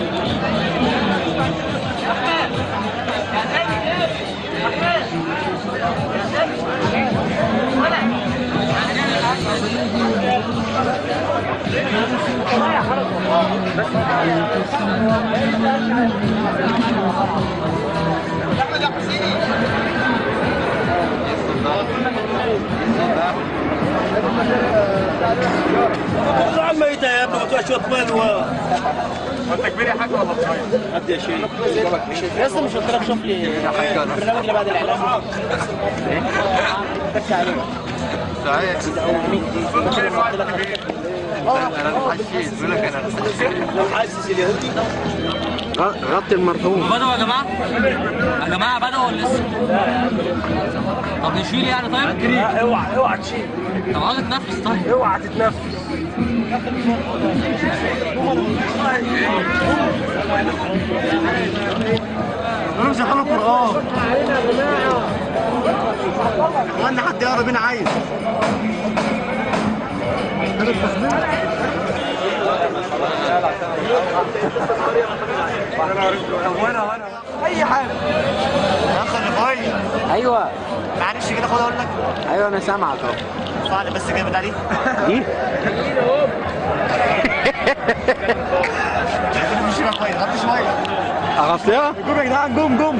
طبعا ميتة يا ابني وتروح شوط مال و انت كبير يا حاج ولا صغير؟ قد يا شيء يا اسطى مش قلت لك شوف لي البرنامج اللي بعد الاعلان بس عليه انا حشيت بقول لك انا حاسس اليهودي غطي المرحوم بدأوا يا جماعة؟ يا جماعة بدأوا ولا لسه؟ طب نشيل يعني طيب؟ اوعى اوعى تشيل طب عاوز اتنفس طيب اوعى تتنفس انا مش هحل القران وانا حد يقرا بينا عايز اي حاجه يا اخي اللي فايق ايوه معلش كده خد اقول لك ايوه انا سامعك اهو اسمعني بس كده بدالي دي مش شبه كويس غطي شويه اغطيها قوم يا جدعان قوم قوم